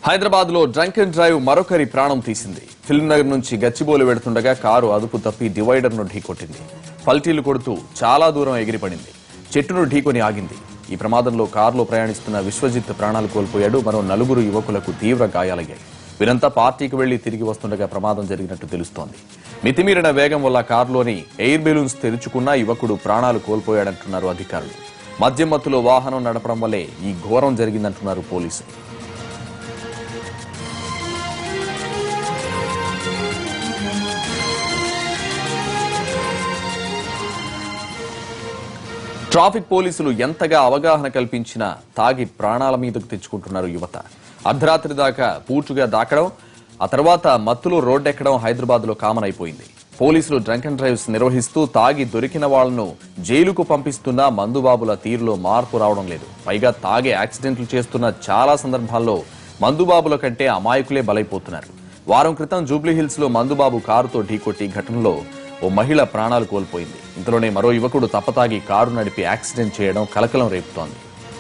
హైదరాబాద్ లో drunk and drive మరొకరి ప్రాణం తీసింది ఫిల్మ్ నగర్ నుంచి గచ్చిబౌలి వెడుతుండగా కారు అదుపు తప్పి డివైడర్ ను ఢీకొట్టింది పల్టీలు కొడుతూ చాలా దూరం ఎగిరిపడింది చెట్టును ఢీకొని ఆగింది ఈ ప్రమాదంలో కారులో ప్రయాణిస్తున్న విశ్వజిత్ ప్రాణాలు కోల్పోయాడు మరో నలుగురు యువకులకు తీవ్ర గాయాలయ్యాయి వీరంతా పార్టీకి వెళ్లి తిరిగి వస్తుండగా ప్రమాదం జరిగినట్టు తెలుస్తోంది మితిమీరిన వేగం వల్ల కారులోని ఎయిర్ బెలూన్స్ తెరుచుకున్న యువకుడు ప్రాణాలు కోల్పోయాడంటున్నారు అధికారులు మద్యం మత్తులో వాహనం నడపడం వల్లే ఈ ఘోరం జరిగిందంటున్నారు పోలీసులు ట్రాఫిక్ పోలీసులు ఎంతగా అవగాహన కల్పించినా తాగి ప్రాణాల మీదకు తెచ్చుకుంటున్నారు యువత అర్ధరాత్రి దాకా పూర్తిగా దాకడం ఆ తర్వాత మత్తులో రోడ్డెక్కడం హైదరాబాద్ లో కామన్ అయిపోయింది పోలీసులు డ్రంక్ అండ్ డ్రైవ్స్ నిర్వహిస్తూ తాగి దొరికిన వాళ్లను జైలుకు పంపిస్తున్నా మందుబాబుల తీరులో మార్పు రావడం లేదు పైగా తాగే యాక్సిడెంట్లు చేస్తున్న చాలా సందర్భాల్లో మందుబాబుల కంటే అమాయకులే బలైపోతున్నారు వారం క్రితం జూబ్లీహిల్స్ లో మందుబాబు కారుతో ఢీకొట్టి ఘటనలో ఓ మహిళ ప్రాణాలు కోల్పోయింది ఇంతలోనే మరో యువకుడు తప్పతాగి కారు నడిపి యాక్సిడెంట్ చేయడం కలకలం రేపుతోంది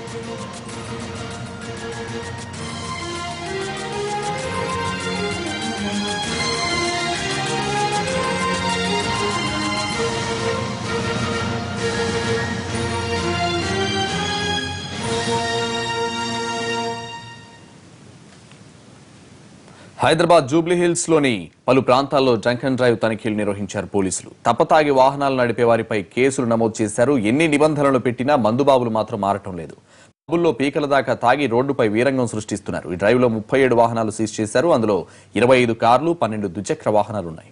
హైదరాబాద్ జూబ్లీహిల్స్ లోని పలు ప్రాంతాల్లో డ్రంక్ అండ్ డ్రైవ్ తనిఖీలు నిర్వహించారు పోలీసులు తప్పతాగి వాహనాలు నడిపే వారిపై కేసులు నమోదు చేశారు ఎన్ని నిబంధనలు పెట్టినా మందుబాబులు మాత్రం మారటం లేదు పబ్బుల్లో పీకల దాకా తాగి రోడ్డుపై వీరంగం సృష్టిస్తున్నారు ఈ డ్రైవ్ లో ముప్పై ఏడు వాహనాలు సీజ్ చేశారు అందులో ఇరవై ఐదు కార్లు పన్నెండు ద్విచక్ర వాహనాలున్నాయి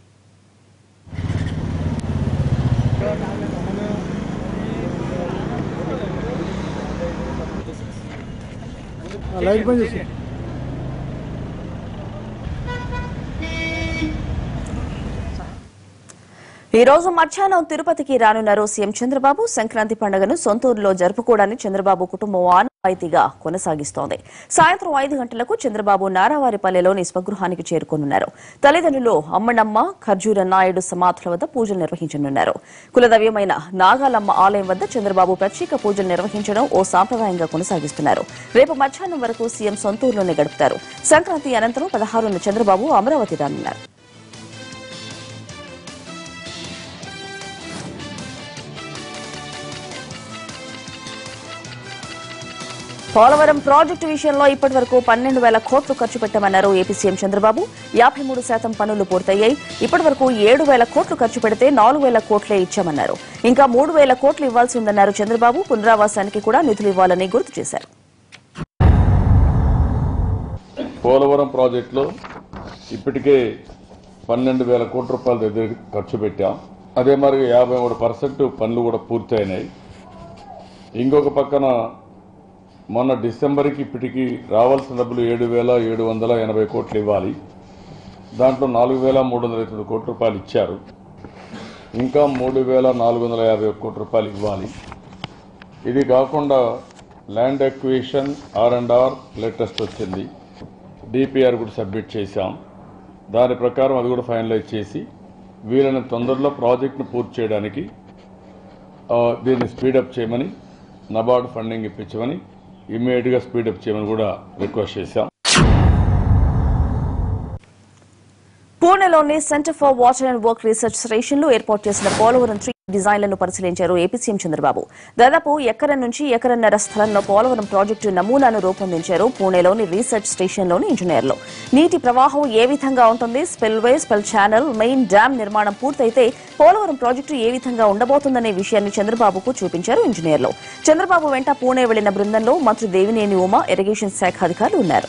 లైట్ బంద్ చేసి ఈ రోజు మధ్యాహ్నం తిరుపతికి రానున్నారు సీఎం చంద్రబాబు సంక్రాంతి పండుగను సొంతూరులో జరుపుకోవడాన్ని చంద్రబాబు కుటుంబం ఆనవాయితీగా కొనసాగిస్తోంది సాయంత్రం ఐదు గంటలకు చంద్రబాబు నారావారిపల్లెలోని స్వగృహానికి చేరుకోనున్నారు తల్లిదండ్రులు అమ్మనమ్మ ఖర్జూర నాయుడు సమాధుల వద్ద పూజలు నిర్వహించనున్నారు కులదైవమైన నాగాలమ్మ ఆలయం వద్ద చంద్రబాబు ప్రత్యేక పూజలు నిర్వహించడం ఓ సాంప్రదాయంగా కొనసాగిస్తున్నారు రేపు మధ్యాహ్నం వరకు సీఎం సొంతూరులోనే గడుపుతారు సంక్రాంతి అనంతరం పదహారున చంద్రబాబు అమరావతి రానున్నారు పోలవరం ప్రాజెక్టు విషయంలో ఇప్పటి వరకు పన్నెండు వేల కోట్లు ఖర్చు పెట్టామన్నారు ఏపీ సీఎం చంద్రబాబు యాభై మూడు శాతం పనులు పూర్తయ్యాయి ఇప్పటి వరకు ఏడు వేల కోట్లు ఖర్చు పెడితే నాలుగు వేల కోట్లే ఇచ్చామన్నారు ఇంకా మూడు వేల కోట్లు ఇవ్వాల్సి ఉందన్నారు చంద్రబాబు పునరావాసానికి కూడా నిధులు ఇవ్వాలని గుర్తు చేశారు పోలవరం ప్రాజెక్టులో ఇప్పటికే పన్నెండు వేల కోట్ల రూపాయల దగ్గర ఖర్చు పెట్టాం అదే మరి యాభై మూడు పర్సెంట్ పనులు కూడా పూర్తయినాయి ఇంకొక పక్కన మొన్న డిసెంబర్కి ఇప్పటికి రావాల్సిన డబ్బులు ఏడు వేల ఏడు వందల ఎనభై కోట్లు ఇవ్వాలి దాంట్లో నాలుగు వేల మూడు వందల తొమ్మిది కోట్ల రూపాయలు ఇచ్చారు ఇంకా మూడు వేల నాలుగు వందల యాభై ఒక్క కోట్ల రూపాయలు ఇవ్వాలి ఇది కాకుండా land acquisition R and R latest వచ్చింది డిపిఆర్ కూడా సబ్మిట్ చేశాం దాని ప్రకారం అది కూడా ఫైనలైజ్ చేసి వీలైన తొందరలో ప్రాజెక్టును పూర్తి చేయడానికి ఆ, దీన్ని స్పీడప్ చేయమని నబార్డు ఫండింగ్ ఇప్పించమని ఇమ్మీడియట్గా స్పీడప్ చేయమని కూడా రిక్వెస్ట్ చేశాం పూణేలోని centre for water and work research station లో ఏర్పాటు చేసిన పోలవరం ట్రీ డిజైన్లను పరిశీలించారు ఏపీ సీఎం చంద్రబాబు దాదాపు ఎకరం నుంచి ఎకరన్నర స్థలంలో పోలవరం ప్రాజెక్టు నమూనాను రూపొందించారు పూణేలోని రీసెర్చ్ స్టేషన్లోని ఇంజనీర్లు నీటి ప్రవాహం ఏ విధంగా ఉంటుంది spillway spill channel main dam నిర్మాణం పూర్తయితే పోలవరం ప్రాజెక్టు ఏ విధంగా ఉండబోతుందనే విషయాన్ని చంద్రబాబుకు చూపించారు ఇంజనీర్లు చంద్రబాబు వెంట పూణే వెళ్లిన బృందంలో మంత్రి దేవినేని ఉమా ఇరిగేషన్ శాఖ అధికారులు ఉన్నారు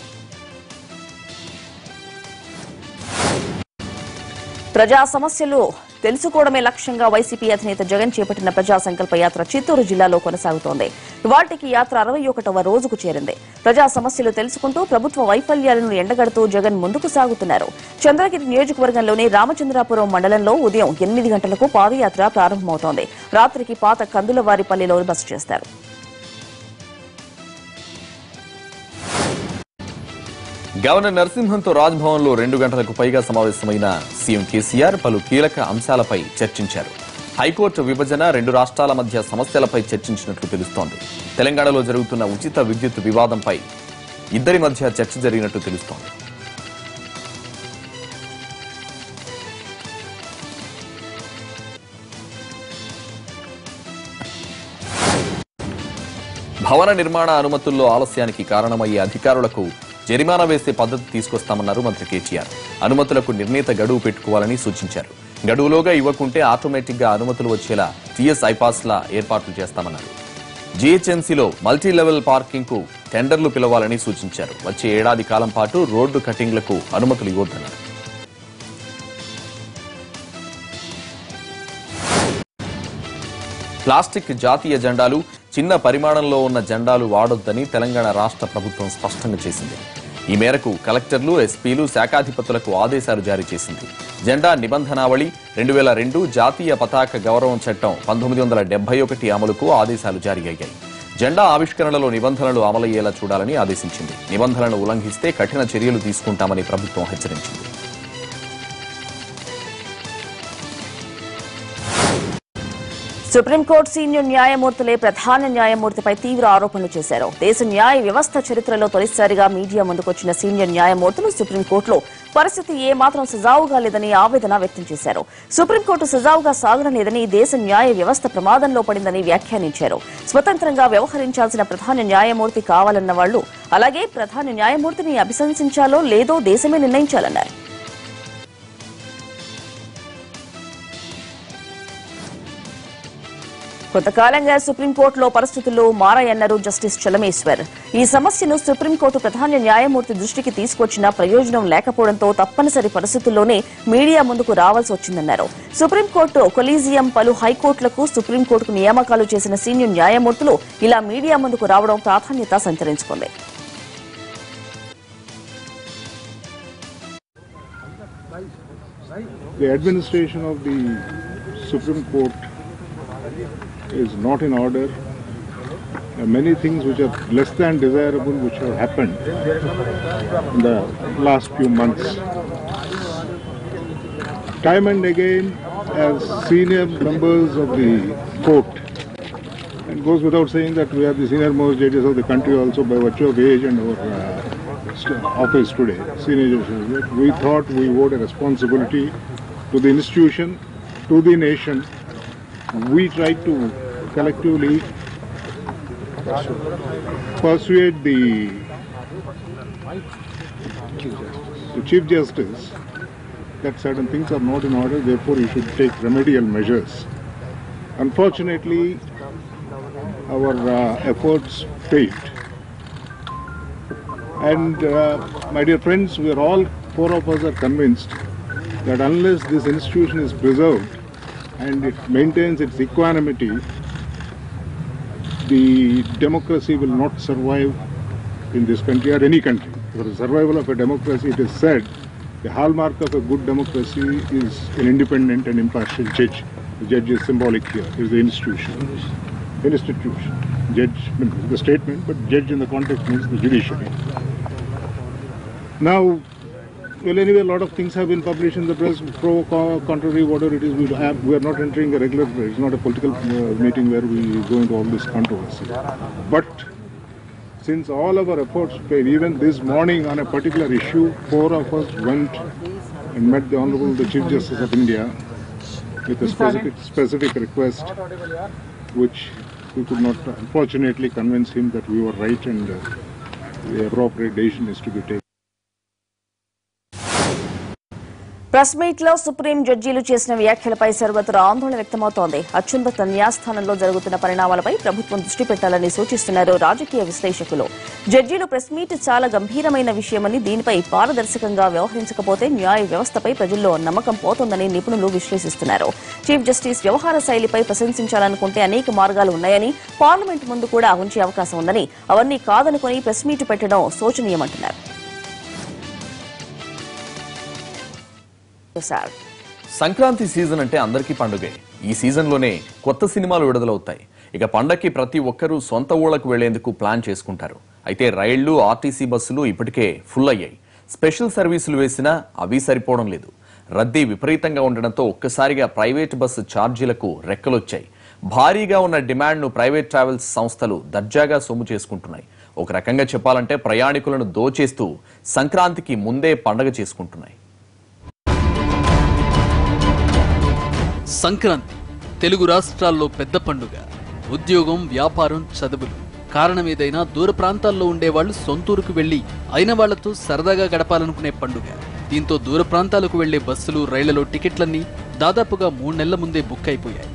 ప్రజా సమస్యలు తెలుసుకోవడమే లక్ష్యంగా వైసీపీ అధినేత జగన్ చేపట్టిన ప్రజా సంకల్ప యాత్ర చిత్తూరు జిల్లాలో కొనసాగుతోంది ఇవాళ్టికి యాత్ర అరవై ఒకటవ రోజుకు చేరింది ప్రజా సమస్యలు తెలుసుకుంటూ ప్రభుత్వ వైఫల్యాలను ఎండగడుతూ జగన్ ముందుకు సాగుతున్నారు చంద్రగిరి నియోజకవర్గంలోని రామచంద్రాపురం మండలంలో ఉదయం ఎనిమిది గంటలకు పాదయాత్ర ప్రారంభమవుతోంది రాత్రికి పాత కందులవారిపల్లిలో బస చేస్తారు గవర్నర్ నరసింహన్తో రాజ్భవన్లో రెండు గంటలకు పైగా సమావేశమైన సీఎం కేసీఆర్ పలు కీలక అంశాలపై చర్చించారు హైకోర్టు విభజన రెండు రాష్ట్రాల మధ్య సమస్యలపై చర్చించినట్లు తెలుస్తోంది తెలంగాణలో జరుగుతున్న ఉచిత విద్యుత్ వివాదంపై ఇద్దరి మధ్య చర్చ జరిగినట్టు తెలుస్తోంది భవన నిర్మాణ అనుమతుల్లో ఆలస్యానికి కారణమయ్యే అధికారులకు జరిమానా వేసే పద్ధతి తీసుకొస్తామన్నారు మంత్రి కేటీఆర్ అనుమతులకు నిర్ణీత గడువు పెట్టుకోవాలని సూచించారు గడువులోగా ఇవ్వకుంటే ఆటోమేటిక్ గా అనుమతులు వచ్చేలా టీఎస్ ఐపాస్ల ఏర్పాట్లు చేస్తామన్నారు జీహెచ్ఎంసీలో మల్టీ లెవెల్ పార్కింగ్ కు టెండర్లు పిలవాలని సూచించారు వచ్చే ఏడాది కాలం పాటు రోడ్డు కటింగ్లకు అనుమతులు ఇవ్వొద్దన్నారు ప్లాస్టిక్ జాతీయ జెండాలు చిన్న పరిమాణంలో ఉన్న జెండాలు వాడొద్దని తెలంగాణ రాష్ట్ర ప్రభుత్వం స్పష్టంగా చేసింది ఈ మేరకు కలెక్టర్లు ఎస్పీలు శాఖాధిపతులకు ఆదేశాలు జారీ చేసింది జెండా నిబంధనావళి రెండు వేల రెండు జాతీయ పతాక గౌరవం చట్టం పంతొమ్మిది వందల డెబ్బై ఒకటి అమలుకు ఆదేశాలు జారీ అయ్యాయి జెండా ఆవిష్కరణలో నిబంధనలు అమలయ్యేలా చూడాలని ఆదేశించింది నిబంధనలను ఉల్లంఘిస్తే కఠిన చర్యలు తీసుకుంటామని ప్రభుత్వం హెచ్చరించింది సుప్రీంకోర్టు సీనియర్ న్యాయమూర్తులే ప్రధాన న్యాయమూర్తిపై తీవ్ర ఆరోపణలు చేశారు దేశ న్యాయ వ్యవస్థ చరిత్రలో తొలిసారిగా మీడియా ముందుకొచ్చిన సీనియర్ న్యాయమూర్తులు సుప్రీంకోర్టులో పరిస్థితి ఏమాత్రం సజావుగా లేదని ఆవేదన వ్యక్తం చేశారు సుప్రీంకోర్టు సజావుగా సాగడలేదని దేశ న్యాయ వ్యవస్థ ప్రమాదంలో పడిందని వ్యాఖ్యానించారు స్వతంత్రంగా వ్యవహరించాల్సిన ప్రధాన న్యాయమూర్తి కావాలన్న వాళ్లు అలాగే ప్రధాన న్యాయమూర్తిని అభిశంసించాలో లేదో దేశమే నిర్ణయించాలన్నారు కొంతకాలంగా సుప్రీంకోర్టులో పరిస్థితులు మారాయన్నారు జస్టిస్ చలమేశ్వర్ ఈ సమస్యను సుప్రీంకోర్టు ప్రధాన న్యాయమూర్తి దృష్టికి తీసుకొచ్చినా ప్రయోజనం లేకపోవడంతో తప్పనిసరి పరిస్థితుల్లోనే మీడియా ముందుకు రావాల్సి వచ్చిందన్నారు సుప్రీంకోర్టు కొలీజియం పలు హైకోర్టులకు సుప్రీంకోర్టుకు నియామకాలు చేసిన సీనియర్ న్యాయమూర్తులు ఇలా మీడియా ముందుకు రావడం ప్రాధాన్యత సంతరించుకుంది The administration of the Supreme Court is not in order. There are many things which are less than desirable which have happened in the last few months. Time and again, as senior members of the court, it goes without saying that we are the senior most judges of the country also by virtue of age and our uh, st- office today, senior judges. We thought we owed a responsibility to the institution, to the nation. We tried to collectively persuade the, the Chief Justice that certain things are not in order, therefore you should take remedial measures. Unfortunately, our uh, efforts failed. And uh, my dear friends, we are all, four of us are convinced that unless this institution is preserved and it maintains its equanimity, the democracy will not survive in this country or any country. For the survival of a democracy, it is said the hallmark of a good democracy is an independent and impartial judge. The judge is symbolic here, is the institution. Institution. Judge, I mean, the statement, but judge in the context means the judiciary. Now, well, anyway, a lot of things have been published in the press, pro, co- contrary, whatever it is. We, have, we are not entering a regular, it's not a political uh, meeting where we go into all this controversy. But since all our efforts failed, even this morning on a particular issue, four of us went and met the Honorable the Chief Justice of India with a specific, specific request, which we could not unfortunately convince him that we were right and uh, the appropriate decision is to be taken. Press meet లో supreme జడ్జీలు చేసిన వ్యాఖ్యలపై సర్వత్రా ఆందోళన వ్యక్తమవుతోంది అత్యున్నత న్యాయస్థానంలో జరుగుతున్న పరిణామాలపై ప్రభుత్వం దృష్టి పెట్టాలని సూచిస్తున్నారు రాజకీయ విశ్లేషకులు జడ్జీలు ప్రెస్ మీట్ చాలా గంభీరమైన విషయమని దీనిపై పారదర్శకంగా వ్యవహరించకపోతే న్యాయ వ్యవస్థపై ప్రజల్లో నమ్మకం పోతోందని నిపుణులు విశ్లేషిస్తున్నారు చీఫ్ జస్టిస్ వ్యవహార శైలిపై ప్రశంసించాలనుకుంటే అనేక మార్గాలు ఉన్నాయని పార్లమెంట్ ముందు కూడా ఉంచే అవకాశం ఉందని అవన్నీ కాదనుకుని ప్రెస్ మీట్ పెట్టడం శోచనీయమంటున్నారు సార్ సంక్రాంతి సీజన్ అంటే అందరికీ పండుగే ఈ సీజన్లోనే కొత్త సినిమాలు విడుదలవుతాయి ఇక పండక్కి ప్రతి ఒక్కరూ సొంత ఊళ్ళకు వెళ్లేందుకు ప్లాన్ చేసుకుంటారు అయితే రైళ్లు ఆర్టీసీ బస్సులు ఇప్పటికే ఫుల్ అయ్యాయి స్పెషల్ సర్వీసులు వేసినా అవి సరిపోవడం లేదు రద్దీ విపరీతంగా ఉండడంతో ఒక్కసారిగా ప్రైవేట్ బస్సు ఛార్జీలకు రెక్కలొచ్చాయి భారీగా ఉన్న డిమాండ్ను ప్రైవేట్ ట్రావెల్స్ సంస్థలు దర్జాగా సొమ్ము చేసుకుంటున్నాయి ఒక రకంగా చెప్పాలంటే ప్రయాణికులను దోచేస్తూ సంక్రాంతికి ముందే పండగ చేసుకుంటున్నాయి సంక్రాంతి తెలుగు రాష్ట్రాల్లో పెద్ద పండుగ ఉద్యోగం వ్యాపారం చదువులు కారణం ఏదైనా దూర ప్రాంతాల్లో ఉండేవాళ్లు సొంతూరుకు వెళ్లి అయిన వాళ్లతో సరదాగా గడపాలనుకునే పండుగ దీంతో దూర ప్రాంతాలకు వెళ్లే బస్సులు రైళ్లలో టికెట్లన్నీ దాదాపుగా మూడు నెలల ముందే బుక్ అయిపోయాయి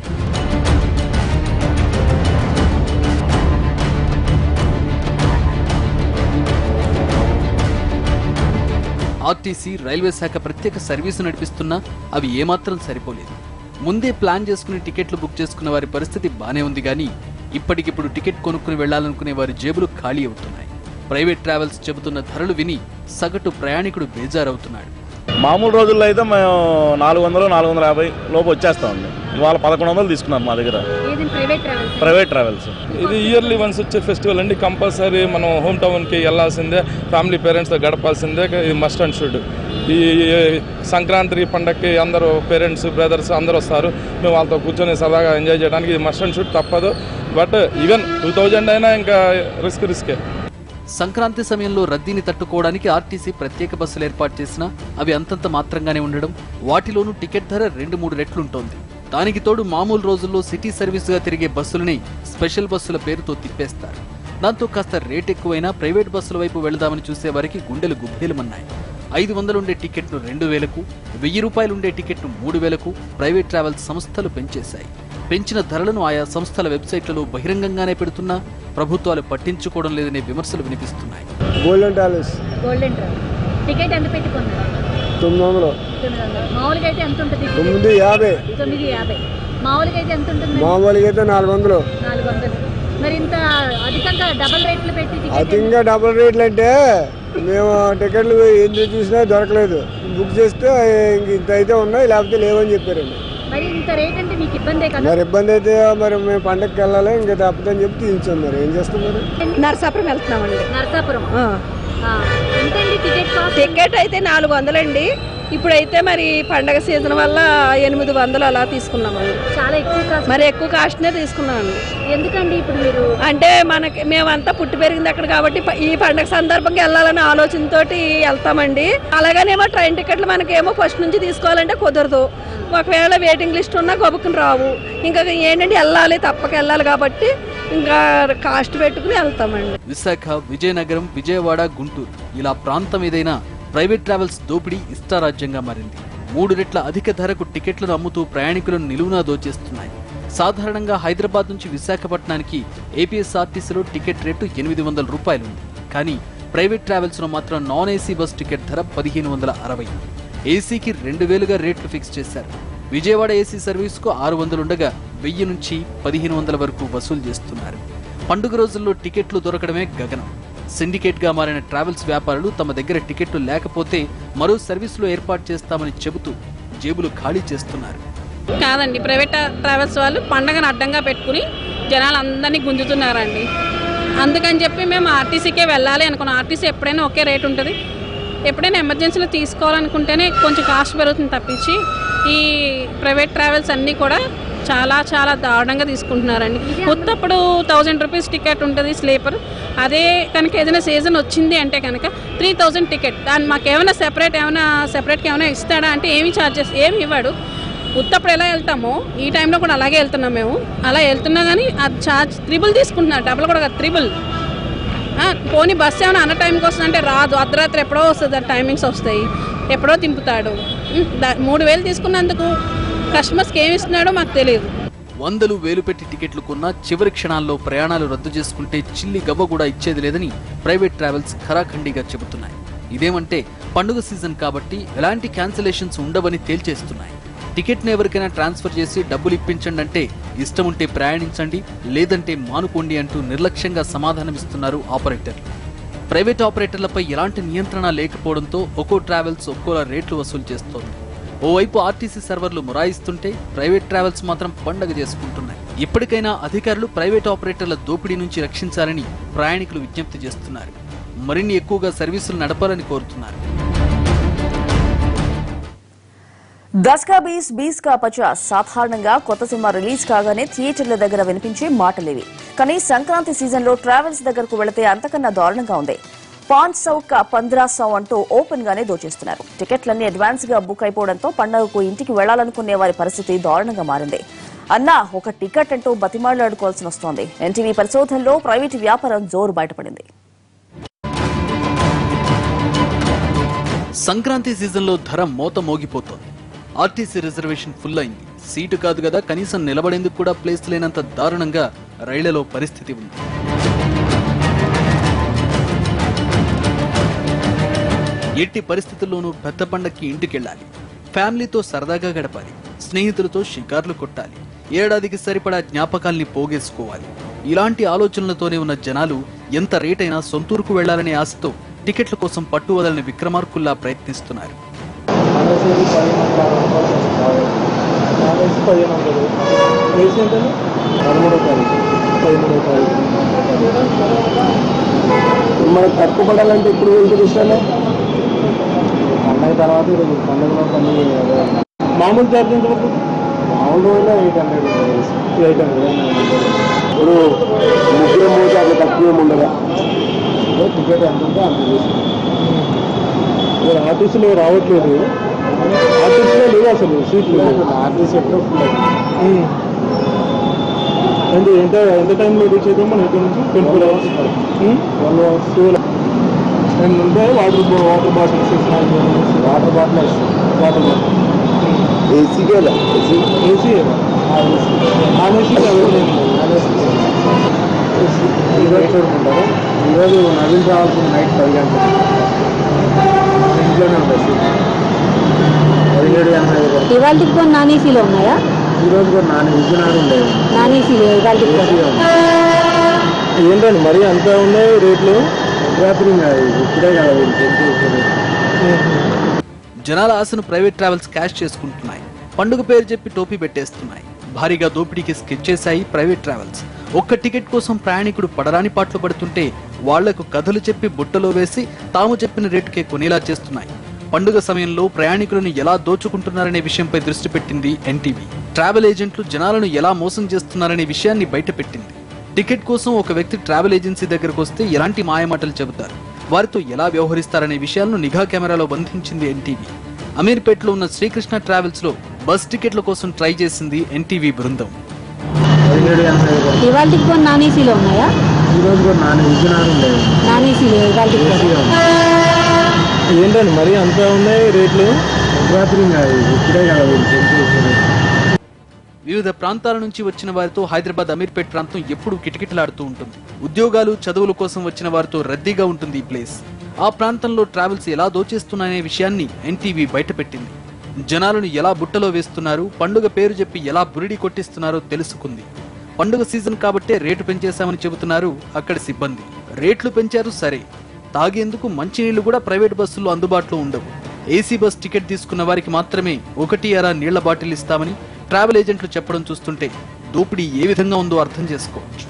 ఆర్టీసీ రైల్వే శాఖ ప్రత్యేక సర్వీసు నడిపిస్తున్నా అవి ఏమాత్రం సరిపోలేదు ముందే ప్లాన్ చేసుకుని టికెట్లు బుక్ చేసుకున్న వారి పరిస్థితి బానే ఉంది కానీ ఇప్పటికిప్పుడు టికెట్ కొనుక్కుని వెళ్లాలనుకునే వారి జేబులు ఖాళీ అవుతున్నాయి ప్రైవేట్ ట్రావెల్స్ చెబుతున్న ధరలు విని సగటు ప్రయాణికుడు బేజారవుతున్నాడు మామూలు రోజుల్లో అయితే మేము నాలుగు వందలు నాలుగు వందల యాభై లోపు వచ్చేస్తామండి ఇవాళ పదకొండు వందలు తీసుకున్నారు మా దగ్గర ఏది ప్రైవేట్ ట్రావెల్స్ ప్రైవేట్ ట్రావెల్స్ ఇది ఇయర్లీ వన్స్ వచ్చే ఫెస్టివల్ అండి కంపల్సరీ మనం హోమ్ టౌన్కి వెళ్ళాల్సిందే ఫ్యామిలీ పేరెంట్స్తో గడపాల్సిందే ఇది మస్ట్ అండ్ షుడ్ ఈ సంక్రాంతి పండగకి అందరూ పేరెంట్స్ బ్రదర్స్ అందరూ వస్తారు మేము వాళ్ళతో కూర్చొని సరదాగా ఎంజాయ్ చేయడానికి ఇది మస్ట్ అండ్ షుడ్ తప్పదు బట్ ఈవెన్ టూ థౌజండ్ అయినా ఇంకా రిస్క్ రిస్కే సంక్రాంతి సమయంలో రద్దీని తట్టుకోవడానికి ఆర్టీసీ ప్రత్యేక బస్సులు ఏర్పాటు చేసినా అవి అంతంత మాత్రంగానే ఉండడం వాటిలోనూ టికెట్ ధర రెండు మూడు రెట్లుంటోంది దానికి తోడు మామూలు రోజుల్లో సిటీ సర్వీసుగా తిరిగే బస్సులని స్పెషల్ బస్సుల పేరుతో తిప్పేస్తారు దాంతో కాస్త రేట్ ఎక్కువైనా ప్రైవేట్ బస్సుల వైపు వెళదామని చూసే వారికి గుండెలు గుబ్బేలమన్నాయి ఐదు వందలుండే టికెట్ను రెండు వేలకు వెయ్యి రూపాయలుండే టికెట్ను మూడు వేలకు ప్రైవేట్ ట్రావెల్స్ సంస్థలు పెంచేశాయి పెంచిన ధరలను ఆయా సంస్థల వెబ్సైట్లలో బహిరంగంగానే పెడుతున్నా ప్రభుత్వాలు పట్టించుకోవడం లేదనే విమర్శలు వినిపిస్తున్నాయి గోల్డెన్ టాలెస్ గోల్డెన్ ట్రావెల్ టికెట్ ఎంత పెట్టుకున్నారు తొమ్మిది వందలు తొమ్మిది వందలు మామూలుగా అయితే ఎంత ఉంటుంది టికెట్? తొమ్మిది యాభై తొమ్మిది యాభై మామూలుగా అయితే ఎంత ఉంటుంది మామూలుగా అయితే నాలుగు వందలు నాలుగు వందలు మరి ఇంత అధికంగా డబల్ రేట్లు పెట్టి టికెట్ అధికంగా డబుల్ రేట్లు అంటే మేము టికెట్లు ఎందుకు చూసినా దొరకలేదు బుక్ చేస్తే ఇంక ఇంత అయితే ఉన్నాయి లేకపోతే లేవని చెప్పారండి మరి ఇంత రేట్ అంటే మీకు ఇబ్బందే కదా మరి ఇబ్బంది అయితే మరి మేము పండగకి వెళ్ళాలి ఇంకా తప్పదని చెప్పి తీయించాం మరి ఏం చేస్తాం మరి నరసాపురం వెళ్తున్నామండి నరసాపురం ఆ. ఆ, ఎంతండి టికెట్ కాస్ట్ టికెట్ అయితే నాలుగు వందలండి ఇప్పుడైతే మరి పండగ సీజన్ వల్ల ఎనిమిది వందలు అలా తీసుకున్నామండి చాలా ఎక్కువ కాస్ట్ మరి ఎక్కువ కాస్ట్నే తీసుకున్నామండి ఎందుకండి ఇప్పుడు మీరు అంటే మనకి మేమంతా పుట్టి పెరిగింది అక్కడ కాబట్టి ప- ఈ పండగ సందర్భంగా వెళ్ళాలనే ఆలోచనతోటి వెళ్తామండి అలాగనేమో ట్రైన్ టికెట్లు మనకేమో ఫస్ట్ నుంచి తీసుకోవాలంటే కుదరదు ఒకవేళ వెయిటింగ్ లిస్ట్ ఉన్నా గబుక్కుని రావు ఇంకా ఏంటంటే వెళ్ళాలి తప్పక వెళ్ళాలి కాబట్టి ఇంకా కాస్ట్ పెట్టుకుని వెళ్తామండి విశాఖ విజయనగరం విజయవాడ గుంటూరు ఇలా ప్రాంతం ఏదైనా ప్రైవేట్ ట్రావెల్స్ దోపిడీ ఇష్టారాజ్యంగా మారింది మూడు రెట్ల అధిక ధరకు టికెట్లను అమ్ముతూ ప్రయాణికులను నిలువునా దోచేస్తున్నాయి సాధారణంగా హైదరాబాద్ నుంచి విశాఖపట్నానికి ఏపీఎస్ఆర్టీసీలో టికెట్ రేటు ఎనిమిది వందల రూపాయలు ఉంది కానీ ప్రైవేట్ ట్రావెల్స్లో మాత్రం నాన్ ఏసీ బస్ టికెట్ ధర పదిహేను వందల అరవై ఏసీకి రెండు వేలుగా రేట్లు ఫిక్స్ చేశారు విజయవాడ ఏసీ సర్వీస్కు ఆరు వందలుండగా వెయ్యి నుంచి పదిహేను వందల వరకు వసూలు చేస్తున్నారు పండుగ రోజుల్లో టికెట్లు దొరకడమే గగనం సిండికేట్ గా మారిన ట్రావెల్స్ వ్యాపారులు తమ దగ్గర టికెట్లు లేకపోతే మరో సర్వీసులో ఏర్పాటు చేస్తామని చెబుతూ జేబులు ఖాళీ చేస్తున్నారు కాదండి ప్రైవేట్ ట్రావెల్స్ వాళ్ళు పండగను అడ్డంగా పెట్టుకుని జనాలు అందరినీ గుంజుతున్నారండి అందుకని చెప్పి మేము ఆర్టీసీకే వెళ్ళాలి అనుకున్నాం ఆర్టీసీ ఎప్పుడైనా ఒకే రేట్ ఉంటుంది ఎప్పుడైనా ఎమర్జెన్సీలో తీసుకోవాలనుకుంటేనే కొంచెం కాస్ట్ పెరుగుతుంది తప్పించి ఈ ప్రైవేట్ ట్రావెల్స్ అన్నీ కూడా చాలా చాలా దారుణంగా తీసుకుంటున్నారండి ఉత్తప్పుడు థౌజండ్ రూపీస్ టికెట్ ఉంటుంది స్లీపర్ అదే కనుక ఏదైనా సీజన్ వచ్చింది అంటే కనుక త్రీ థౌజండ్ టికెట్ దాన్ని మాకు ఏమైనా సెపరేట్ ఏమైనా సెపరేట్గా ఏమైనా ఇస్తాడా అంటే ఏమి ఛార్జెస్ ఏమి ఇవ్వడు ఉత్తప్పుడు ఎలా వెళ్తామో ఈ టైంలో కూడా అలాగే వెళ్తున్నాం మేము అలా వెళ్తున్నా కానీ ఆ ఛార్జ్ త్రిబుల్ తీసుకుంటున్నారు డబుల్ కూడా కాదు త్రిబుల్ ఆ, పోనీ బస్సు ఏమైనా అన్న టైంకి వస్తుందంటే రాదు అర్ధరాత్రి ఎప్పుడో వస్తుంది ఆ టైమింగ్స్ వస్తాయి ఎప్పుడో తింపుతాడు ఉం, దా- మూడు వేలు తీసుకున్నందుకు కస్టమర్స్కి ఏమి ఇస్తున్నాడో మాకు తెలియదు వందలు వేలు పెట్టి టికెట్లు కొన్నా చివరి క్షణాల్లో ప్రయాణాలు రద్దు చేసుకుంటే చిల్లి గవ్వ కూడా ఇచ్చేది లేదని ప్రైవేట్ ట్రావెల్స్ ఖరాఖండిగా చెబుతున్నాయి ఇదేమంటే పండుగ సీజన్ కాబట్టి ఎలాంటి క్యాన్సిలేషన్స్ ఉండవని తేల్చేస్తున్నాయి టికెట్ను ఎవరికైనా ట్రాన్స్ఫర్ చేసి డబ్బులు ఇప్పించండి అంటే ఇష్టం ఉంటే ప్రయాణించండి లేదంటే మానుకోండి అంటూ నిర్లక్ష్యంగా సమాధానమిస్తున్నారు ఆపరేటర్లు ప్రైవేట్ ఆపరేటర్లపై ఎలాంటి నియంత్రణ లేకపోవడంతో ఒక్కో ట్రావెల్స్ ఒక్కోలా రేట్లు వసూలు చేస్తోంది ఓవైపు ఆర్టీసీ సర్వర్లు మొరాయిస్తుంటే ప్రైవేట్ ట్రావెల్స్ మాత్రం పండగ చేసుకుంటున్నాయి ఇప్పటికైనా అధికారులు ప్రైవేట్ ఆపరేటర్ల దోపిడీ నుంచి రక్షించాలని ప్రయాణికులు విజ్ఞప్తి చేస్తున్నారు మరిన్ని ఎక్కువగా సర్వీసులు నడపాలని కోరుతున్నారు దస్కా బీస్ బీస్ కా పచాస్ సాధారణంగా కొత్త సినిమా రిలీజ్ కాగానే థియేటర్ల దగ్గర వినిపించే మాటలేవి కానీ సంక్రాంతి సీజన్లో ట్రావెల్స్ దగ్గరకు వెళితే అంతకన్నా దారుణంగా ఉంది పాంచ్ సౌ కా పంద్రా సౌ అంటూ ఓపెన్ గానే దోచేస్తున్నారు టికెట్లన్నీ అడ్వాన్స్ గా బుక్ అయిపోవడంతో పండుగకు ఇంటికి వెళ్లాలనుకునే వారి పరిస్థితి దారుణంగా మారింది అన్నా ఒక టికెట్ అంటూ బతిమాలాడుకోవాల్సి వస్తోంది ఎన్టీవీ పరిశోధనలో ప్రైవేటు వ్యాపారం జోరు బయటపడింది సంక్రాంతి సీజన్లో ధర మోత మోగిపోతోంది ఆర్టీసీ రిజర్వేషన్ ఫుల్ అయింది సీటు కాదు కదా కనీసం నిలబడేందుకు కూడా ప్లేస్ లేనంత దారుణంగా రైళ్లలో పరిస్థితి ఉంది ఎట్టి పరిస్థితుల్లోనూ పెద్ద పండక్కి ఇంటికెళ్ళాలి ఫ్యామిలీతో సరదాగా గడపాలి స్నేహితులతో షికార్లు కొట్టాలి ఏడాదికి సరిపడా జ్ఞాపకాల్ని పోగేసుకోవాలి ఇలాంటి ఆలోచనలతోనే ఉన్న జనాలు ఎంత రేటైనా సొంతూరుకు వెళ్లాలనే ఆశతో టికెట్ల కోసం పట్టు వదలని విక్రమార్కుల్లా ప్రయత్నిస్తున్నారు పదిహేను వందలు ఏసీ ఎంత పదమూడో తారీఖు పదిమూడో తారీఖు మనకు తక్కువ పడాలంటే ఇప్పుడు వెళ్తే ఇష్టాలే పండగ తర్వాత ఈరోజు పండగలో పని మామూలు ఛార్జ్ ఎంత పడుతుంది మామూలు రోజులో ఎయిట్ హండ్రెడ్ ఎయిట్ హండ్రెడ్ ఇప్పుడు ముగ్గురు పోతే అట్లా తక్కువ ఏమి ఉండదా టికెట్ ఎంత ఉంటే అంత తీసుకుంటాం మీరు ఆర్టీసీలో రావట్లేదు ఆర్టీసీలో లేవు అసలు సీట్లు ఆర్టీసీ ఎప్పుడో ఫుల్ ఎంత ఎంత ఎంత టైంలో రీచ్ అవుతాం మనం ఇక్కడ నుంచి twenty four hours one hours two and ఉంటాయి water water bottles water bottle water bottle ఏసీకే AC AC non AC available non AC ఈరోజు చూడుకుంటారు ఈరోజు నవీన్ రావాల్సిన నైట్ పది గంటలు ఇంట్లోనే ఉంటుంది సీట్ పదిహేడు ఎనభై ఐదు ఇవాళకి కొన్ని నాన్ ఏసీలో ఉన్నాయా ఈరోజు కూడా నాన్ విజయనగరం ఉండేది నాన్ ఏసీలో ఇవాళకి ఏంటండి మరీ అంత ఉన్నాయి రేట్లు రాత్రి ఇంకా ఇప్పుడే కదా వీళ్ళు పెంచి ఇప్పుడు. జనాల ఆశను ప్రైవేట్ ట్రావెల్స్ క్యాష్ చేసుకుంటున్నాయి పండుగ పేరు చెప్పి టోపీ పెట్టేస్తున్నాయి భారీగా దోపిడీకి స్కెచ్ చేశాయి ప్రైవేట్ ట్రావెల్స్ ఒక్క టికెట్ కోసం ప్రయాణికుడు పడరాని పాటలు పడుతుంటే వాళ్లకు కథలు చెప్పి బుట్టలో వేసి తాము చెప్పిన రేటుకే కొనేలా చేస్తున్నాయి పండుగ సమయంలో ప్రయాణికులను ఎలా దోచుకుంటున్నారనే విషయంపై దృష్టి పెట్టింది ఎన్టీవీ ట్రావెల్ ఏజెంట్లు జనాలను ఎలా మోసం చేస్తున్నారనే విషయాన్ని బయటపెట్టింది టికెట్ కోసం ఒక వ్యక్తి ట్రావెల్ ఏజెన్సీ దగ్గరకు వస్తే ఎలాంటి మాయమాటలు చెబుతారు వారితో ఎలా వ్యవహరిస్తారనే విషయాలను నిఘా కెమెరాలో బంధించింది ఎన్టీవీ అమీర్పేటలో ఉన్న శ్రీకృష్ణ ట్రావెల్స్ లో బస్ టికెట్ల కోసం ట్రై చేసింది ఎన్టీవీ బృందం పదిహేడు ఎనభై ఐదు ఇవాళకి కొన్ని నాన్ ఏసీలో ఉన్నాయా ఈరోజు కూడా నాన్ విజయనగరం ఉండేది నాన్ ఏసీలో ఇవాళకి ఏంటండి మరీ అంత ఉన్నాయి రేట్లు రాత్రి ఇంకా ఇప్పుడే కదా వీళ్ళు పెంచి ఇప్పుడు. వివిధ ప్రాంతాల నుంచి వచ్చిన వారితో హైదరాబాద్ అమీర్పేట్ ప్రాంతం ఎప్పుడూ కిటకిటలాడుతూ ఉంటుంది ఉద్యోగాలు చదువుల కోసం వచ్చిన వారితో రద్దీగా ఉంటుంది ఈ ప్లేస్ ఆ ప్రాంతంలో ట్రావెల్స్ ఎలా దోచేస్తున్నాయనే విషయాన్ని ఎన్టీవీ బయటపెట్టింది జనాలను ఎలా బుట్టలో వేస్తున్నారు పండుగ పేరు చెప్పి ఎలా బురిడి కొట్టిస్తున్నారో తెలుసుకుంది పండుగ సీజన్ కాబట్టే రేటు పెంచేశామని చెబుతున్నారు అక్కడి సిబ్బంది రేట్లు పెంచారు సరే తాగేందుకు మంచినీళ్లు కూడా ప్రైవేట్ బస్సుల్లో అందుబాటులో ఉండవు ఏసీ బస్ టికెట్ తీసుకున్న వారికి మాత్రమే ఒకటి అరా నీళ్ల బాటిల్ ఇస్తామని ట్రావెల్ ఏజెంట్లు చెప్పడం చూస్తుంటే దోపిడీ ఏ విధంగా ఉందో అర్థం చేసుకోవచ్చు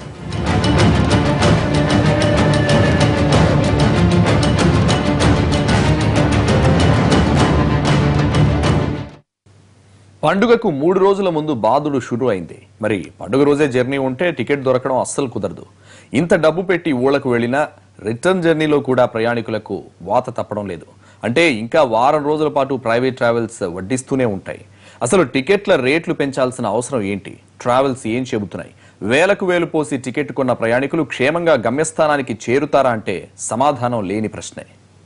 పండుగకు మూడు రోజుల ముందు బాదుడు షురు అయింది మరి పండుగ రోజే జర్నీ ఉంటే టికెట్ దొరకడం అస్సలు కుదరదు ఇంత డబ్బు పెట్టి ఊళ్ళకు వెళ్ళినా రిటర్న్ జర్నీలో కూడా ప్రయాణికులకు వాత తప్పడం లేదు అంటే ఇంకా వారం రోజుల పాటు ప్రైవేట్ ట్రావెల్స్ వడ్డిస్తూనే ఉంటాయి అసలు టికెట్ల రేట్లు పెంచాల్సిన అవసరం ఏంటి ట్రావెల్స్ ఏం చెబుతున్నాయి వేలకు వేలు పోసి టికెట్ కొన్న ప్రయాణికులు క్షేమంగా గమ్యస్థానానికి చేరుతారా అంటే సమాధానం లేని ప్రశ్నే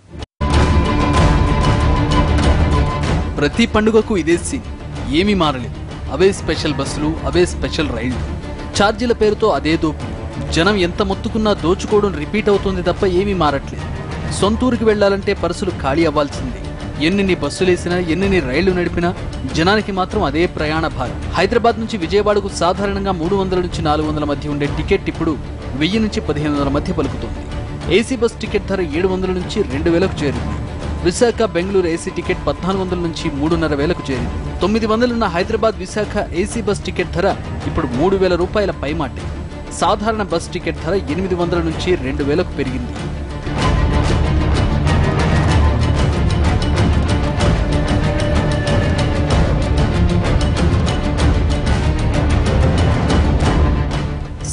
ప్రతి పండుగకు ఇదే సీన్ ఏమీ మారలేదు అవే స్పెషల్ బస్సులు అవే స్పెషల్ రైళ్లు ఛార్జీల పేరుతో అదే దోపిడీ జనం ఎంత మొత్తుకున్నా దోచుకోవడం రిపీట్ అవుతుంది తప్ప ఏమీ మారట్లేదు సొంతూరుకి వెళ్లాలంటే పర్సులు ఖాళీ అవ్వాల్సిందే ఎన్నెన్ని బస్సులేసినా ఎన్నెన్ని రైళ్లు నడిపినా జనానికి మాత్రం అదే ప్రయాణ భారం హైదరాబాద్ నుంచి విజయవాడకు సాధారణంగా మూడు వందల నుంచి నాలుగు వందల మధ్య ఉండే టికెట్ ఇప్పుడు వెయ్యి నుంచి పదిహేను వందల మధ్య పలుకుతుంది ఏసీ బస్ టికెట్ ధర ఏడు వందల నుంచి రెండు వేలకు చేరింది విశాఖ బెంగళూరు ఏసీ టికెట్ పద్నాలుగు వందల నుంచి మూడున్నర వేలకు చేరింది తొమ్మిది వందలున్న Hyderabad Visakha AC bus ticket ధర ఇప్పుడు మూడు వేల రూపాయల పైమాటే సాధారణ బస్ టికెట్ ధర ఎనిమిది వందల నుంచి రెండు వేలకు పెరిగింది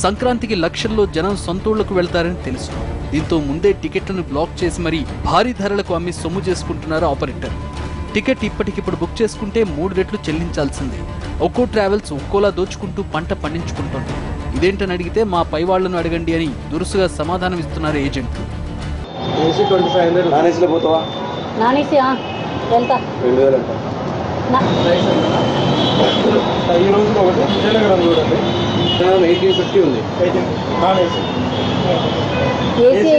సంక్రాంతికి లక్షల్లో జనం సొంతూళ్లకు వెళ్తారని తెలుసు దీంతో ముందే టికెట్లను బ్లాక్ చేసి మరీ భారీ ధరలకు అమ్మి సొమ్ము చేసుకుంటున్నారు ఆపరేటర్ టికెట్ ఇప్పటికిప్పుడు బుక్ చేసుకుంటే మూడు రెట్లు చెల్లించాల్సిందే ఒక్కో ట్రావెల్స్ ఒక్కోలా దోచుకుంటూ పంట పండించుకుంటోంది ఇదేంటని అడిగితే మా పై వాళ్లను అడగండి అని దురుసుగా సమాధానం ఇస్తున్నారు ఏజెంట్లు AC twenty five hundred non ఏసీలో పోతావా నానేసి వెళ్తా రెండు వేలు అంట నా- ఈ రోజు ఒకటి విజయనగరం చూడండి విజయనగరం ఎయిటీన్ ఫిఫ్టీ ఉంది non AC AC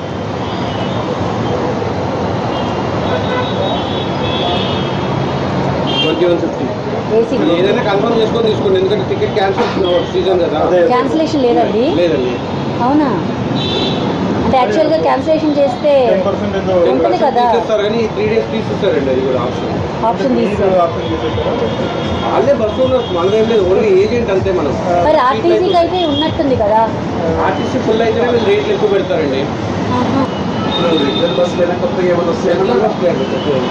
twenty one fifty AC ఏదైనా కన్ఫర్మ్ చేసుకొని తీసుకోండి ఎందుకంటే టికెట్ క్యాన్సిల్ సీజన్ కదా క్యాన్సిలేషన్ లేదండి లేదండి అవునా అంటే యాక్చువల్గా క్యాన్సిలేషన్ చేస్తే ఉంటుంది కదా తీసేస్తారు కానీ త్రీ డేస్ తీసేస్తారండి అది కూడా ఆప్షన్ ఆప్షన్ తీసి అదే బస్సు ఉన్నారు మనది ఏం లేదు ఓన్లీ ఏజెంట్ అంతే మనం మరి ఆర్టీసీకి అయితే ఉన్నట్టుంది కదా ఆర్టీసీ ఫుల్ అయితేనే వీళ్ళు రేట్లు ఎక్కువ పెడతారండి ఆహా. రెగ్యులర్ బస్సులు అయినా కొత్తగా ఏమైనా వస్తాయి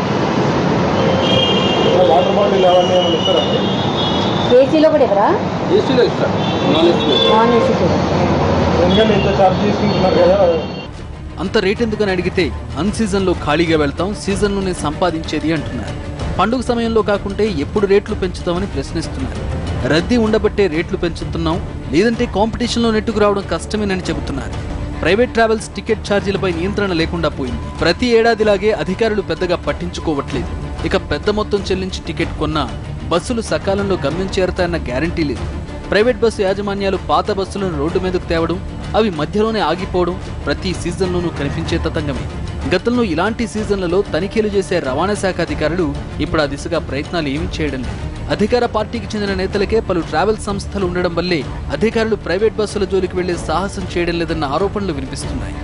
వాటర్ బాటిల్ అవన్నీ ఏమైనా ఇస్తారండి ఏసీలో కూడా ఎవరా ఏసీలో ఇస్తారు నాన్ ఏసీలో నాన్ ఏసీ కూడా ఎందుకంటే ఇంత ఛార్జ్ తీసుకుంటున్నారు కదా అంత రేట్ ఎందుకని అడిగితే అన్ సీజన్లో ఖాళీగా వెళ్తాం సీజన్లోనే సంపాదించేది అంటున్నారు పండుగ సమయంలో కాకుంటే ఎప్పుడు రేట్లు పెంచుతామని ప్రశ్నిస్తున్నారు రద్దీ ఉండబట్టే రేట్లు పెంచుతున్నాం లేదంటే కాంపిటీషన్లో నెట్టుకు రావడం కష్టమేనని చెబుతున్నారు ప్రైవేట్ ట్రావెల్స్ టికెట్ ఛార్జీలపై నియంత్రణ లేకుండా పోయింది ప్రతి ఏడాదిలాగే అధికారులు పెద్దగా పట్టించుకోవట్లేదు ఇక పెద్ద మొత్తం చెల్లించి టికెట్ కొన్నా బస్సులు సకాలంలో గమ్యం చేరతాయన్న గ్యారంటీ లేదు ప్రైవేట్ బస్సు యాజమాన్యాలు పాత బస్సులను రోడ్డు మీదకు తేవడం అవి మధ్యలోనే ఆగిపోవడం ప్రతి సీజన్లోనూ కనిపించే తతంగమే గతంలో ఇలాంటి సీజన్లలో తనిఖీలు చేసే రవాణా శాఖ అధికారులు ఇప్పుడు ఆ దిశగా ప్రయత్నాలు ఏమీ చేయడం లేదు అధికార పార్టీకి చెందిన నేతలకే పలు ట్రావెల్ సంస్థలు ఉండడం వల్లే అధికారులు ప్రైవేట్ బస్సుల జోలికి వెళ్లే సాహసం చేయడం లేదన్న ఆరోపణలు వినిపిస్తున్నాయి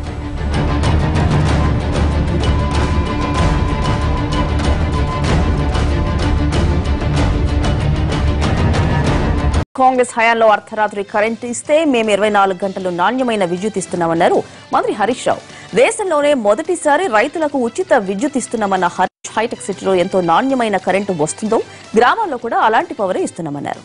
కాంగ్రెస్ హయాంలో అర్ధరాత్రి కరెంటు ఇస్తే మేము ఇరవై నాలుగు గంటలు నాణ్యమైన విద్యుత్ ఇస్తున్నామన్నారు మంత్రి హరీష్ రావు దేశంలోనే మొదటిసారి రైతులకు ఉచిత విద్యుత్ ఇస్తున్నామన్న హరీష్ హైటెక్ సిటీలో ఎంతో నాణ్యమైన కరెంటు వస్తుందో గ్రామాల్లో కూడా అలాంటి పవరే ఇస్తున్నామన్నారు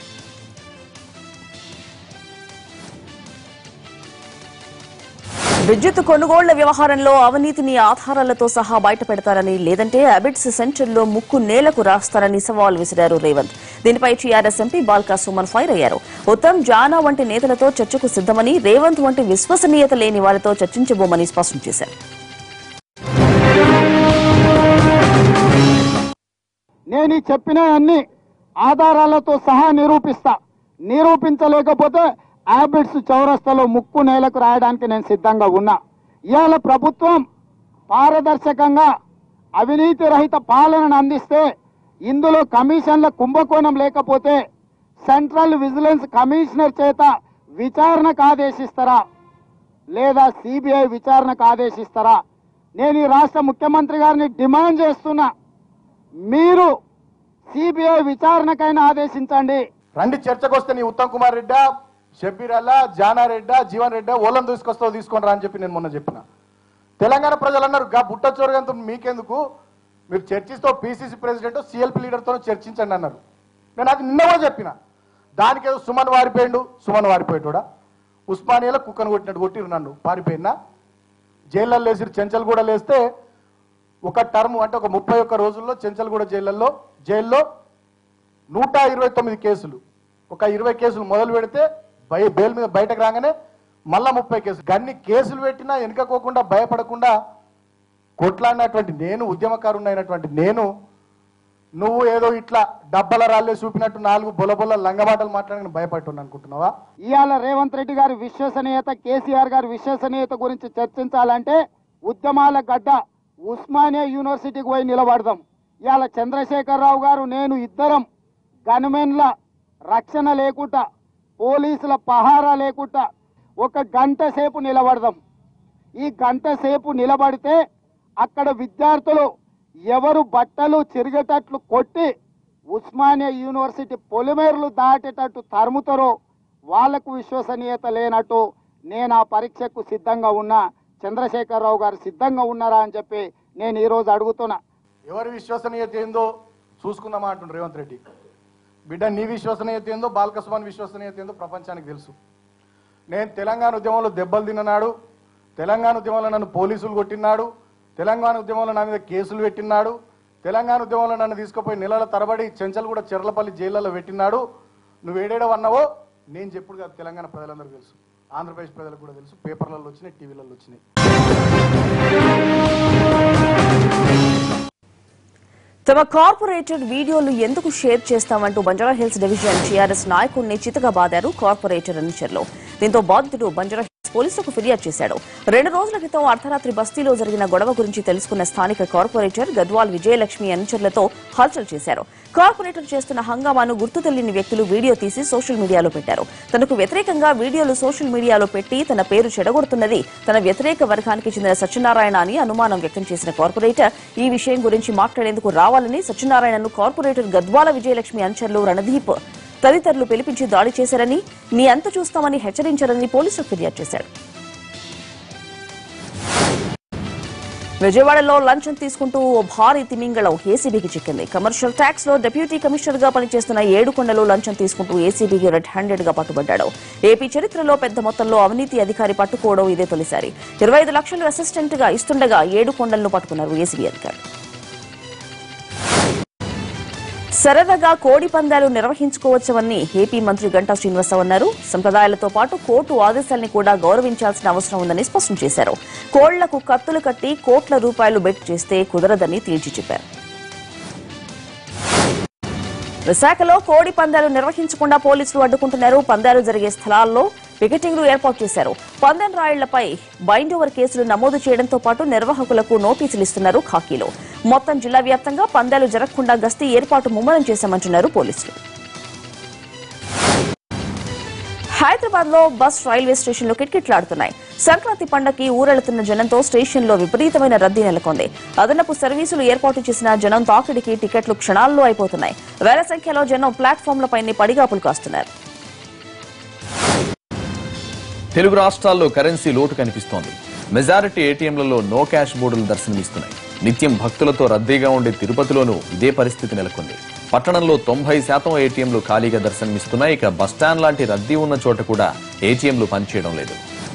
విద్యుత్ కొనుగోళ్ల వ్యవహారంలో అవినీతిని ఆధారాలతో సహా బయట పెడతారని లేదంటే అబిడ్స్ సెంటర్లో ముక్కు నేలకు రాస్తారని సవాల్ విసిరారు రేవంత్ దీనిపై TRS MP Balka Suman fire అయ్యారు ఉత్తమ్ జానా వంటి నేతలతో చర్చకు సిద్దమని రేవంత్ వంటి విశ్వసనీయత లేని వారితో చర్చించబోమని స్పష్టం చేశారు నేను ఈ చెప్పిన అన్ని ఆధారాలతో సహా నిరూపిస్తా నిరూపించలేకపోతే హ్యాబిట్స్ చౌరస్తాలో ముక్కు నేలకు రాయడానికి నేను సిద్ధంగా ఉన్నా ఇవాళ ప్రభుత్వం పారదర్శకంగా అవినీతి రహిత పాలనను అందిస్తే ఇందులో కమిషన్ల కుంభకోణం లేకపోతే సెంట్రల్ విజిలెన్స్ కమిషనర్ చేత విచారణకు ఆదేశిస్తారా లేదా సిబిఐ విచారణకు ఆదేశిస్తారా నేను ఈ రాష్ట్ర ముఖ్యమంత్రి గారిని డిమాండ్ చేస్తున్నా మీరు సిబిఐ విచారణకైనా ఆదేశించండి రండి చర్చకు వస్తే నీ ఉత్తమ్ కుమార్ రెడ్డా షబ్బీర్ అల్లా జానా రెడ్డా జీవన్ రెడ్డా ఓలం తీసుకొస్తావు తీసుకొని రా అని చెప్పి నేను మొన్న చెప్పిన తెలంగాణ ప్రజలు అన్నారు గా బుట్ట చోరగంతో మీకెందుకు మీరు చర్చిస్తూ పీసీసీ ప్రెసిడెంట్ సిఎల్పి లీడర్తో చర్చించండి అన్నారు నేను అది నిన్న కూడా చెప్పిన దానికేదో సుమన్ వారిపోయిండు సుమన్ వారిపోయేటోడా ఉస్మానియాలో కుక్కను కొట్టినట్టు కొట్టిరు నన్ను పారిపోయినా జైల్లో లేసిరు చెంచల్ కూడా లేస్తే ఒక టర్మ్ అంటే ఒక ముప్పై ఒక్క రోజుల్లో చెంచల్గూడ జైళ్ళల్లో జైల్లో నూట ఇరవై తొమ్మిది కేసులు ఒక ఇరవై కేసులు మొదలు పెడితే బయ బెయిల్ మీద బయటకు రాగానే మళ్ళా ముప్పై కేసులు గన్ని కేసులు పెట్టినా వెనుకపోకుండా భయపడకుండా కొట్లాడినటువంటి నేను ఉద్యమకారుడైనటువంటి నేను నువ్వు ఏదో ఇట్లా డబ్బల రాళ్ళే చూపినట్టు నాలుగు బొలబొల లంగమాటలు మాట్లాడని భయపడుతున్నాను అనుకుంటున్నావా ఇవాళ రేవంత్ రెడ్డి గారి విశ్వసనీయత కేసీఆర్ గారి విశ్వసనీయత గురించి చర్చించాలంటే ఉద్యమాల గడ్డ ఉస్మానియా యూనివర్సిటీకి పోయి నిలబడదాం ఇవాళ చంద్రశేఖరరావు గారు నేను ఇద్దరం గన్మెన్ల రక్షణ లేకుండా పోలీసుల పహారా లేకుండా ఒక గంట సేపు నిలబడదాం ఈ గంట సేపు నిలబడితే అక్కడ విద్యార్థులు ఎవరు బట్టలు చిరిగేటట్లు కొట్టి ఉస్మానియా యూనివర్సిటీ పొలిమేరలు దాటేటట్టు తరుముతారో వాళ్లకు విశ్వసనీయత లేనట్టు నేను ఆ పరీక్షకు సిద్ధంగా ఉన్నా చంద్రశేఖరరావు గారు సిద్ధంగా ఉన్నారా అని చెప్పి నేను ఈరోజు అడుగుతున్నా ఎవరి విశ్వసనీయత ఏందో చూసుకుందామా అంటుండ్రు రేవంత్ రెడ్డి బిడ్డ నీ విశ్వసనీయత ఏందో బాలకస్వామి విశ్వసనీయత ఏందో ప్రపంచానికి తెలుసు నేను తెలంగాణ ఉద్యమంలో దెబ్బలు తిన్ననాడు తెలంగాణ ఉద్యమంలో నన్ను పోలీసులు కొట్టినాడు తెలంగాణ ఉద్యమంలో నా మీద కేసులు పెట్టినాడు తెలంగాణ ఉద్యమంలో నన్ను తీసుకుపోయి నెలల తరబడి చెంచల్ కూడా చెర్లపల్లి జైళ్ళలో పెట్టినాడు నువ్వు ఏడేడో అన్నావో నేను చెప్పుడు కాదు తెలంగాణ ప్రజలందరికీ తెలుసు ఆంధ్రప్రదేశ్ ప్రజలకు కూడా తెలుసు పేపర్లలో వచ్చినాయి టీవీలలో వచ్చినాయి తమ కార్పొరేటర్ వీడియోలు ఎందుకు షేర్ చేస్తామంటూ బంజారాహిల్స్ డివిజన్ టీఆర్ఎస్ నాయకుడిని చితగా బాదారు కార్పొరేటర్ అనుచరులు దీంతో బాధితుడు బంజారాహిల్స్ పోలీసులకు ఫిర్యాదు చేశాడు రెండు రోజుల క్రితం అర్ధరాత్రి బస్తీలో జరిగిన గొడవ గురించి తెలుసుకున్న స్థానిక కార్పొరేటర్ గద్వాల్ విజయలక్ష్మి అనుచరులతో హల్చల్ చేశారు కార్పొరేటర్ చేస్తున్న హంగామాను గుర్తు తెలియని వ్యక్తులు వీడియో తీసి సోషల్ మీడియాలో పెట్టారు తనకు వ్యతిరేకంగా వీడియోలు సోషల్ మీడియాలో పెట్టి తన పేరు చెడగొడుతున్నది తన వ్యతిరేక వర్గానికి చెందిన సత్యనారాయణ అని అనుమానం వ్యక్తం చేసిన కార్పొరేటర్ ఈ విషయం గురించి మాట్లాడేందుకు రావాలని సత్యనారాయణను కార్పొరేటర్ గద్వాల విజయలక్ష్మి అనుచరులు రణదీప్ తదితరులు పిలిపించి దాడి చేశారని నీ అంత చూస్తామని హెచ్చరించారని పోలీసులు ఫిర్యాదు చేశాడు విజయవాడలో లంచం తీసుకుంటూ ఓ భారీ తిమింగళం ఏసీబీకి చిక్కింది కమర్షియల్ ట్యాక్స్ లో డిప్యూటీ కమిషనర్ గా పనిచేస్తున్న ఏడు కొండలు లంచం తీసుకుంటూ ఏసీబీకి రెడ్ హ్యాండెడ్ గా పట్టుబడ్డాడు ఏపీ చరిత్రలో పెద్ద మొత్తంలో అవినీతి అధికారి పట్టుకోవడం ఇదే తొలిసారి ఇరవై ఐదు లక్షలు అసిస్టెంట్ గా ఇస్తుండగా ఏడు కొండలను పట్టుకున్నారు ఏసీబీ అధికారులు సరదాగా కోడి పందాలు నిర్వహించుకోవచ్చని ఏపీ మంత్రి గంటా శ్రీనివాసరావు అన్నారు సంప్రదాయాలతో పాటు కోర్టు ఆదేశాల్ని కూడా గౌరవించాల్సిన అవసరం ఉందని స్పష్టం చేశారు కోళ్లకు కత్తులు కట్టి కోట్ల రూపాయలు బెట్ చేస్తే కుదరదని తేల్చి చెప్పారు విశాఖలో కోడి పందాలు నిర్వహించకుండా పోలీసులు అడ్డుకుంటున్నారు పందాలు జరిగే స్థలాల్లో పికెటింగ్లు ఏర్పాటు చేశారు పందెం రాయిళ్లపై బైండ్ ఓవర్ కేసులు నమోదు చేయడంతో పాటు నిర్వాహకులకు నోటీసులు ఇస్తున్నారు ఖాకీలో మొత్తం జిల్లా వ్యాప్తంగా పందాలు జరగకుండా గస్తీ ఏర్పాటు ముమ్మరం చేశామంటున్నారు పోలీసులు హైదరాబాద్ లో బస్ రైల్వే స్టేషన్లు కిటకిటలాడుతున్నాయి సంక్రాంతి పండగకి ఊరెళ్తున్న జనంతో స్టేషన్లో విపరీతమైన రద్దీ నెలకొంది అదనపు సర్వీసులు ఏర్పాటు చేసిన జనం తాకిడికి టికెట్లు క్షణాల్లో అయిపోతున్నాయి వేల సంఖ్యలో జనం ప్లాట్ఫామ్లపైనే పడిగాపులు కాస్తున్నారు తెలుగు రాష్ట్రాల్లో కరెన్సీ లోటు కనిపిస్తోంది మెజారిటీ ఏటీఎంలలో నో క్యాష్ బోర్డులు దర్శనమిస్తున్నాయి నిత్యం భక్తులతో రద్దీగా ఉండే తిరుపతిలోనూ ఇదే పరిస్థితి నెలకొంది పట్టణంలో తొంభై శాతం ఏటీఎంలు ఖాళీగా దర్శనమిస్తున్నాయి ఇక బస్టాండ్ లాంటి రద్దీ ఉన్న చోట కూడా ఏటీఎంలు పనిచేయడం లేదు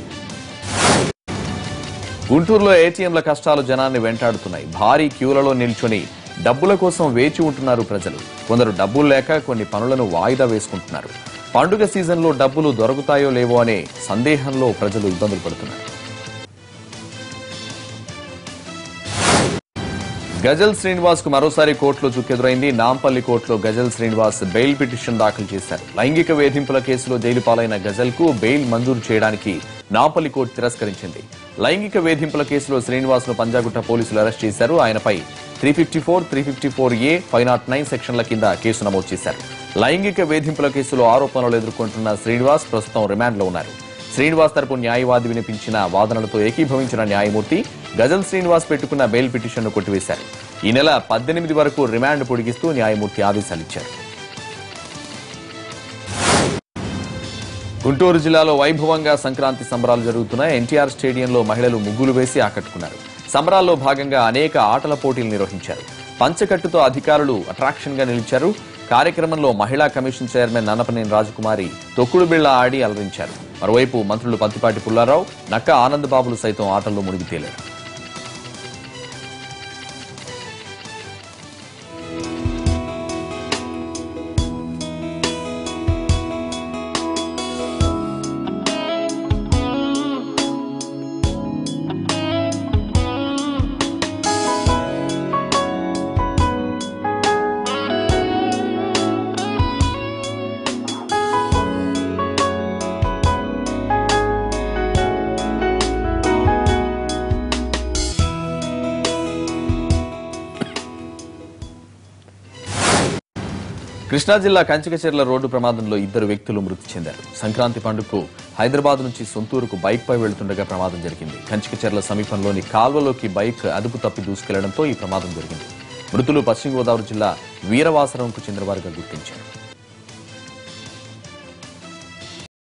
గుంటూరులో ఏటీఎంల కష్టాలు జనాన్ని వెంటాడుతున్నాయి భారీ క్యూలలో నిల్చొని డబ్బుల కోసం వేచి ఉంటున్నారు ప్రజలు కొందరు డబ్బులు లేక కొన్ని పనులను వాయిదా వేసుకుంటున్నారు పండుగ సీజన్లో డబ్బులు దొరుకుతాయో లేవో అనే సందేహంలో ప్రజలు ఇబ్బందులు పడుతున్నారు గజల్ శ్రీనివాస్ కు మరోసారి కోర్టులో చుక్కెదురైంది నాంపల్లి కోర్టులో గజల్ శ్రీనివాస్ బెయిల్ పిటిషన్ దాఖలు చేశారు లైంగిక వేధింపుల కేసులో జైలు పాలైన గజల్ కు బెయిల్ మంజూరు చేయడానికి నాంపల్లి కోర్టు తిరస్కరించింది లైంగిక వేధింపుల కేసులో శ్రీనివాస్ ను పంజాగుట్ట పోలీసులు అరెస్ట్ చేశారు ఆయనపై three fifty four three fifty four A five nought nine సెక్షన్ల కింద కేసు నమోదు చేశారు లైంగిక వేధింపుల కేసులో ఆరోపణలు ఎదుర్కొంటున్న శ్రీనివాస్ ప్రస్తుతం రిమాండ్లో ఉన్నారు శ్రీనివాస్ తరపు న్యాయవాది వినిపించిన వాదనలతో ఏకీభవించిన న్యాయమూర్తి గజల్ శ్రీనివాస్ పెట్టుకున్న బెయిల్ పిటిషన్ను కొట్టివేశారు ఈ నెల పద్దెనిమిది వరకు రిమాండ్ పొడిగిస్తూ న్యాయమూర్తి ఆదేశాలిచ్చారు గుంటూరు జిల్లాలో వైభవంగా సంక్రాంతి సంబరాలు జరుగుతున్నాయి ఎన్టీఆర్ స్టేడియంలో మహిళలు ముగ్గులు వేసి ఆకట్టుకున్నారు సంబరాల్లో భాగంగా అనేక ఆటల పోటీలు నిర్వహించారు పంచకట్టుతో అధికారులు అట్రాక్షన్ గా నిలిచారు కార్యక్రమంలో మహిళా కమిషన్ చైర్మన్ నన్నపనేని రాజకుమారి తొక్కుడు బిళ్ల ఆడి అలరించారు మరోవైపు మంత్రులు పత్తిపాటి పుల్లారావు నక్క ఆనందబాబులు సైతం ఆటల్లో మునిగి తేలారు కృష్ణా జిల్లా కంచికచెర్ల రోడ్డు ప్రమాదంలో ఇద్దరు వ్యక్తులు మృతి చెందారు సంక్రాంతి పండుగకు హైదరాబాద్ నుంచి సొంతూరుకు బైక్ పై వెళ్తుండగా ప్రమాదం జరిగింది కంచికచెర్ల సమీపంలోని కాల్వలోకి బైక్ అదుపు తప్పి దూసుకెళ్లడంతో ఈ ప్రమాదం జరిగింది మృతులు పశ్చిమ గోదావరి జిల్లా వీరవాసరంకు చెందినవారుగా గుర్తించారు